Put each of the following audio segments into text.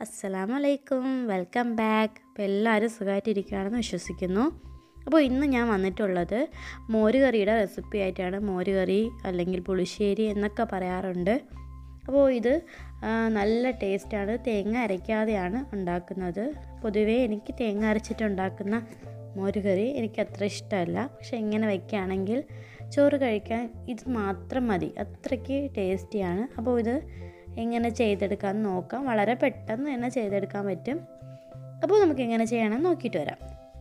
അസ്സലാമു അലൈക്കും welcome back അപ്പോൾ എല്ലാവരും സുഖമായിട്ടിരിക്കുകയാണെന്ന് വിശ്വസിക്കുന്നു അപ്പോൾ ഇന്ന് ഞാൻ വന്നിട്ടുള്ളത് മോര് കറിയുടെ റെസിപ്പി ആയിട്ടാണ് മോര് കറി അല്ലെങ്കിൽ പുളിശ്ശേരി എന്നൊക്കെ പറയാറുണ്ട് അപ്പോൾ ഇത് ആ, നല്ല ടേസ്റ്റാണ് തേങ്ങ അരയ്ക്കാതെയാണ് ഉണ്ടാക്കുന്നത് പൊതുവേ എനിക്ക് തേങ്ങ അരച്ചിട്ട് ഉണ്ടാക്കുന്ന മോര് കറി എനിക്ക് അത്ര ഇഷ്ടമല്ല പക്ഷെ ഇങ്ങനെ വയ്ക്കുകയാണെങ്കിൽ ചോറ് കഴിക്കാൻ ഇത് മാത്രം മതി അത്രയ്ക്ക് ടേസ്റ്റിയാണ് അപ്പോൾ ഇത് എങ്ങനെ ചെയ്തെടുക്കാമെന്ന് നോക്കാം വളരെ പെട്ടെന്ന് തന്നെ ചെയ്തെടുക്കാൻ പറ്റും അപ്പോൾ നമുക്ക് എങ്ങനെ ചെയ്യണമെന്ന് നോക്കിയിട്ട് വരാം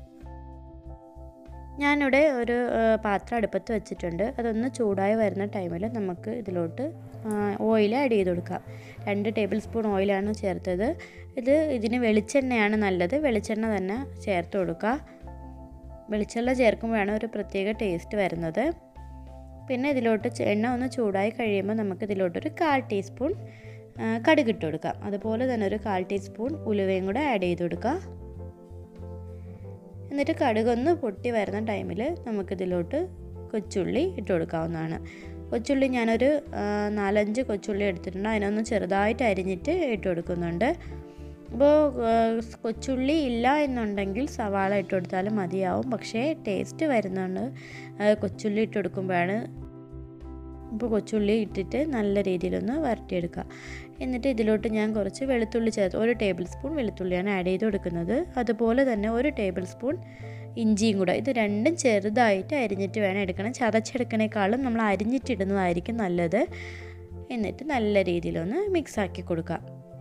ഞാനിവിടെ ഒരു ആ, പാത്രം അടുപ്പത്ത് വെച്ചിട്ടുണ്ട് അതൊന്ന് ചൂടായി വരുന്ന ടൈമിൽ നമുക്ക് ഇതിലോട്ട് ഓയിൽ ആഡ് ചെയ്ത് കൊടുക്കാം രണ്ട് ടേബിൾ സ്പൂൺ ഓയിലാണ് ചേർത്തത് ഇത് ഇതിന് വെളിച്ചെണ്ണയാണ് നല്ലത് വെളിച്ചെണ്ണ തന്നെ ചേർത്ത് കൊടുക്കുക വെളിച്ചെണ്ണ ചേർക്കുമ്പോഴാണ് ഒരു പ്രത്യേക ടേസ്റ്റ് വരുന്നത് പിന്നെ ഇതിലോട്ട് ചെ- എണ്ണ ഒന്ന് ചൂടായി കഴിയുമ്പോൾ നമുക്ക് ഇതിലോട്ടൊരു കാൽ ടീസ്പൂൺ ആ, കടുക് ഇട്ട് കൊടുക്കാം അതുപോലെ തന്നെ ഒരു കാൽ ടീസ്പൂൺ ഉലുവയും കൂടെ ആഡ് ചെയ്ത് കൊടുക്കുക എന്നിട്ട് കടുകൊന്ന് പൊട്ടി വരുന്ന ടൈമിൽ നമുക്കിതിലോട്ട് കൊച്ചുള്ളി ഇട്ട് കൊടുക്കാവുന്നതാണ് കൊച്ചുള്ളി ഞാനൊരു ആ, നാലഞ്ച് കൊച്ചുള്ളി എടുത്തിട്ടുണ്ട് അതിനൊന്ന് ചെറുതായിട്ട് അരിഞ്ഞിട്ട് ഇട്ട് കൊടുക്കുന്നുണ്ട് അപ്പോൾ കൊച്ചുള്ളി ഇല്ല എന്നുണ്ടെങ്കിൽ സവാള ഇട്ട് കൊടുത്താലും മതിയാവും പക്ഷേ ടേസ്റ്റ് വരുന്നുണ്ട് ആ, കൊച്ചുള്ളി ഇട്ട് കൊടുക്കുമ്പോഴാണ് ഇപ്പോൾ കൊച്ചുള്ളി ഇട്ടിട്ട് നല്ല രീതിയിലൊന്ന് വരട്ടിയെടുക്കുക എന്നിട്ട് ഇതിലോട്ട് ഞാൻ കുറച്ച് വെളുത്തുള്ളി ചേർത്ത് ഒരു ടേബിൾ സ്പൂൺ വെളുത്തുള്ളിയാണ് ആഡ് ചെയ്ത് കൊടുക്കുന്നത് അതുപോലെ തന്നെ ഒരു ടേബിൾ സ്പൂൺ ഇഞ്ചിയും കൂടെ ഇത് രണ്ടും ചെറുതായിട്ട് അരിഞ്ഞിട്ട് വേണം എടുക്കണം ചതച്ചെടുക്കണേക്കാളും നമ്മൾ അരിഞ്ഞിട്ടിടുന്നതായിരിക്കും നല്ലത് എന്നിട്ട് നല്ല രീതിയിലൊന്ന് മിക്സ് ആക്കി കൊടുക്കുക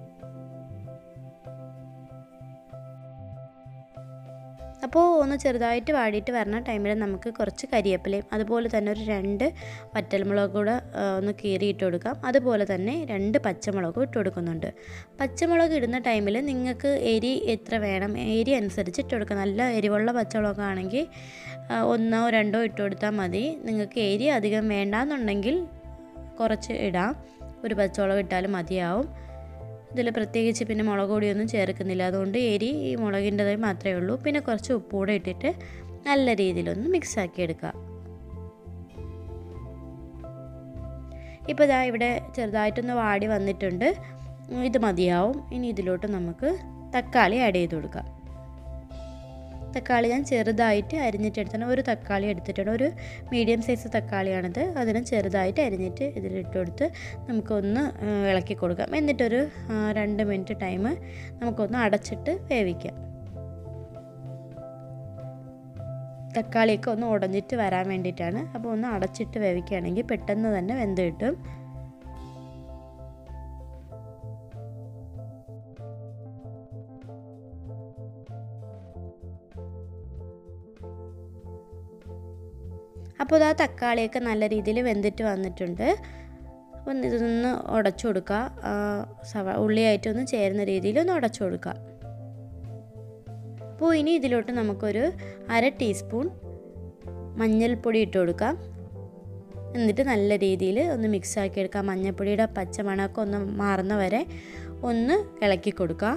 അപ്പോൾ ഒന്ന് ചെറുതായിട്ട് വാടിയിട്ട് വരുന്ന ടൈമിൽ നമുക്ക് കുറച്ച് കരിയേപ്പിലയും അതുപോലെ തന്നെ ഒരു രണ്ട് വറ്റൽമുളക് കൂടെ ആ, ഒന്ന് കീറിയിട്ട് കൊടുക്കാം അതുപോലെ തന്നെ രണ്ട് പച്ചമുളകും ഇട്ട് കൊടുക്കുന്നുണ്ട് പച്ചമുളക് ഇടുന്ന ടൈമിൽ നിങ്ങൾക്ക് എരി എത്ര വേണം എരി അനുസരിച്ച് ഇട്ട് കൊടുക്കാം നല്ല എരിവുള്ള പച്ചമുളകാണെങ്കിൽ ആ, ഒന്നോ രണ്ടോ ഇട്ട് കൊടുത്താൽ മതി നിങ്ങൾക്ക് എരി അധികം വേണ്ടാന്നുണ്ടെങ്കിൽ കുറച്ച് ഇടാം ഒരു പച്ചമുളക് ഇട്ടാലും മതിയാവും ഇതിൽ പ്രത്യേകിച്ച് പിന്നെ മുളക് പൊടിയൊന്നും ചേർക്കുന്നില്ല അതുകൊണ്ട് എരി ഈ മുളകിൻ്റെതായി മാത്രമേ ഉള്ളൂ പിന്നെ കുറച്ച് ഉപ്പ് കൂടെ ഇട്ടിട്ട് നല്ല രീതിയിലൊന്ന് മിക്സ് ആക്കി എടുക്കുക ഇപ്പോൾ ഇതാ ഇവിടെ ചെറുതായിട്ടൊന്ന് വാടി വന്നിട്ടുണ്ട് ഉം, ഇത് മതിയാവും ഇനി ഇതിലോട്ട് നമുക്ക് തക്കാളി ആഡ് ചെയ്ത് കൊടുക്കാം തക്കാളി ഞാൻ ചെറുതായിട്ട് അരിഞ്ഞിട്ടെടുത്താണ് ഒരു തക്കാളി എടുത്തിട്ടുണ്ട് ഒരു മീഡിയം സൈസ് തക്കാളിയാണിത് അതിന് ചെറുതായിട്ട് അരിഞ്ഞിട്ട് ഇതിലിട്ട് കൊടുത്ത് നമുക്കൊന്ന് ആ, ഇളക്കി കൊടുക്കാം എന്നിട്ടൊരു ആ, രണ്ട് മിനിറ്റ് ടൈം നമുക്കൊന്ന് അടച്ചിട്ട് വേവിക്കാം തക്കാളിയൊക്കെ ഒന്ന് ഉടഞ്ഞിട്ട് വരാൻ വേണ്ടിയിട്ടാണ് അപ്പോൾ ഒന്ന് അടച്ചിട്ട് വേവിക്കുകയാണെങ്കിൽ പെട്ടെന്ന് തന്നെ വെന്ത് കിട്ടും അപ്പോൾ ഇതാ തക്കാളിയൊക്കെ നല്ല രീതിയിൽ വെന്തിട്ട് വന്നിട്ടുണ്ട് അപ്പം ഇതൊന്ന് ഉടച്ചു കൊടുക്കുക ആ, സവ ഉള്ളിയായിട്ടൊന്ന് ചേരുന്ന രീതിയിൽ ഒന്ന് ഉടച്ചു കൊടുക്കുക അപ്പോൾ ഇനി ഇതിലോട്ട് നമുക്കൊരു അര ടീസ്പൂൺ മഞ്ഞൾപ്പൊടി ഇട്ട് കൊടുക്കാം എന്നിട്ട് നല്ല രീതിയിൽ ഒന്ന് മിക്സ് ആക്കി എടുക്കാം മഞ്ഞൾപ്പൊടിയുടെ പച്ചമണമൊക്കെ ഒന്ന് മാറുന്ന വരെ ഒന്ന് ഇളക്കി കൊടുക്കുക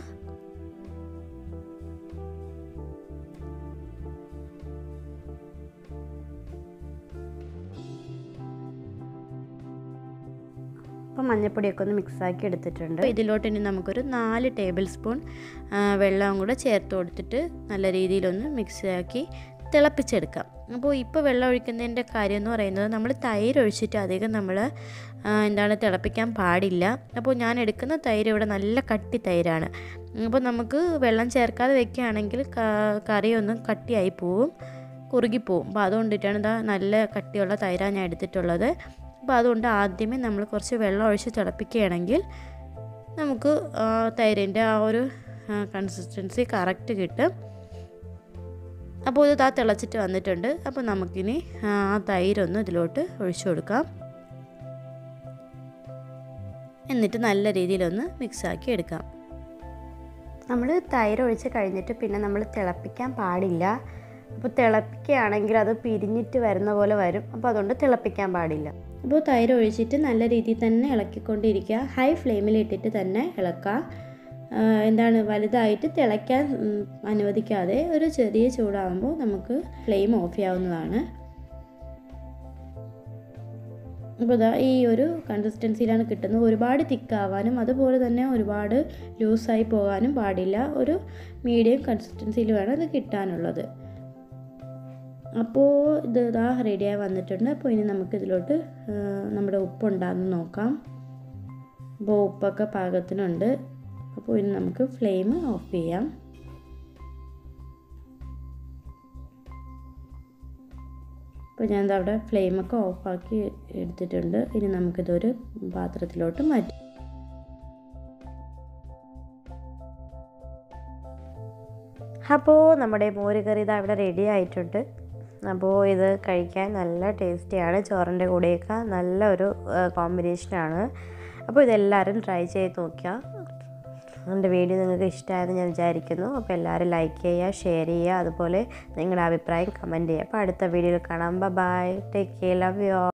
അപ്പോൾ മഞ്ഞൾപ്പൊടിയൊക്കെ ഒന്ന് മിക്സാക്കി എടുത്തിട്ടുണ്ട് ഇതിലോട്ട് ഇനി നമുക്കൊരു നാല് ടേബിൾ സ്പൂൺ ആ, വെള്ളവും കൂടെ ചേർത്ത് കൊടുത്തിട്ട് നല്ല രീതിയിലൊന്ന് മിക്സ് ആക്കി തിളപ്പിച്ചെടുക്കാം അപ്പോൾ ഇപ്പോൾ വെള്ളം ഒഴിക്കുന്നതിൻ്റെ കാര്യം എന്ന് പറയുന്നത് നമ്മൾ തൈര് ഒഴിച്ചിട്ട് അധികം നമ്മൾ എന്താണ് തിളപ്പിക്കാൻ പാടില്ല അപ്പോൾ ഞാൻ എടുക്കുന്ന തൈര് ഇവിടെ നല്ല കട്ടി തൈരാണ് അപ്പോൾ നമുക്ക് വെള്ളം ചേർക്കാതെ വെക്കുകയാണെങ്കിൽ ക- കറി ഒന്ന് കട്ടിയായി പോവും കുറുകിപ്പോവും അപ്പോൾ അതുകൊണ്ടിട്ടാണ് ഇതാ നല്ല കട്ടിയുള്ള തൈരാണ് ഞാൻ എടുത്തിട്ടുള്ളത് അപ്പോൾ അതുകൊണ്ട് ആദ്യമേ നമ്മൾ കുറച്ച് വെള്ളം ഒഴിച്ച് തിളപ്പിക്കുകയാണെങ്കിൽ നമുക്ക് ആ, തൈരിൻ്റെ ആ ഒരു കൺസിസ്റ്റൻസി കറക്റ്റ് കിട്ടും അപ്പോൾ ഇത് താ തിളച്ചിട്ട് വന്നിട്ടുണ്ട് അപ്പോൾ നമുക്കിനി ആ തൈരൊന്ന് ഇതിലോട്ട് ഒഴിച്ചു കൊടുക്കാം എന്നിട്ട് നല്ല രീതിയിലൊന്ന് മിക്സാക്കി എടുക്കാം നമ്മൾ തൈര് ഒഴിച്ച് കഴിഞ്ഞിട്ട് പിന്നെ നമ്മൾ തിളപ്പിക്കാൻ പാടില്ല അപ്പോൾ തിളപ്പിക്കുകയാണെങ്കിൽ അത് പിരിഞ്ഞിട്ട് വരുന്ന പോലെ വരും അപ്പോൾ അതുകൊണ്ട് തിളപ്പിക്കാൻ പാടില്ല അപ്പോൾ തൈര് ഒഴിച്ചിട്ട് നല്ല രീതിയിൽ തന്നെ ഇളക്കിക്കൊണ്ടിരിക്കുക ഹൈ ഫ്ലെയിമിൽ ഇട്ടിട്ട് തന്നെ ഇളക്കുക ആ, എന്താണ് വലുതായിട്ട് തിളയ്ക്കാൻ ഉം, അനുവദിക്കാതെ ഒരു ചെറിയ ചൂടാകുമ്പോൾ നമുക്ക് ഫ്ലെയിം ഓഫ് ചെയ്യാവുന്നതാണ് അപ്പോൾ ഇതാ ഈ ഒരു കൺസിസ്റ്റൻസിയിലാണ് കിട്ടുന്നത് ഒരുപാട് തിക്കാവാനും അതുപോലെ തന്നെ ഒരുപാട് ലൂസായി പോകാനും പാടില്ല ഒരു മീഡിയം കൺസിസ്റ്റൻസിയിൽ വേണം ഇത് കിട്ടാനുള്ളത് അപ്പോൾ ഇത് ഇതാ റെഡിയായി വന്നിട്ടുണ്ട് അപ്പോൾ ഇനി നമുക്ക് ഇതിലോട്ട് നമ്മുടെ ഉപ്പുണ്ടാകുന്ന നോക്കാം അപ്പോൾ ഉപ്പൊക്കെ പാകത്തിനുണ്ട് അപ്പോൾ ഇനി നമുക്ക് ഫ്ലെയിം ഓഫ് ചെയ്യാം അപ്പോൾ ഞാൻ അവിടെ ഫ്ലെയിമൊക്കെ ഓഫാക്കി എടുത്തിട്ടുണ്ട് ഇനി നമുക്കിതൊരു പാത്രത്തിലോട്ട് മാറ്റി അപ്പോൾ നമ്മുടെ മോര് കറി ഇത് അവിടെ റെഡി ആയിട്ടുണ്ട് അപ്പോൾ ഇത് കഴിക്കാൻ നല്ല ടേസ്റ്റിയാണ് ചോറിൻ്റെ കൂടെയൊക്കെ നല്ലൊരു കോമ്പിനേഷനാണ് അപ്പോൾ ഇതെല്ലാവരും ട്രൈ ചെയ്ത് നോക്കുക എൻ്റെ വീഡിയോ നിങ്ങൾക്ക് ഇഷ്ടമായെന്ന് ഞാൻ വിചാരിക്കുന്നു അപ്പോൾ എല്ലാവരും ലൈക്ക് ചെയ്യുക ഷെയർ ചെയ്യുക അതുപോലെ നിങ്ങളുടെ അഭിപ്രായം കമൻറ്റ് ചെയ്യുക അപ്പോൾ അടുത്ത വീഡിയോയിൽ കാണാം bye take care love U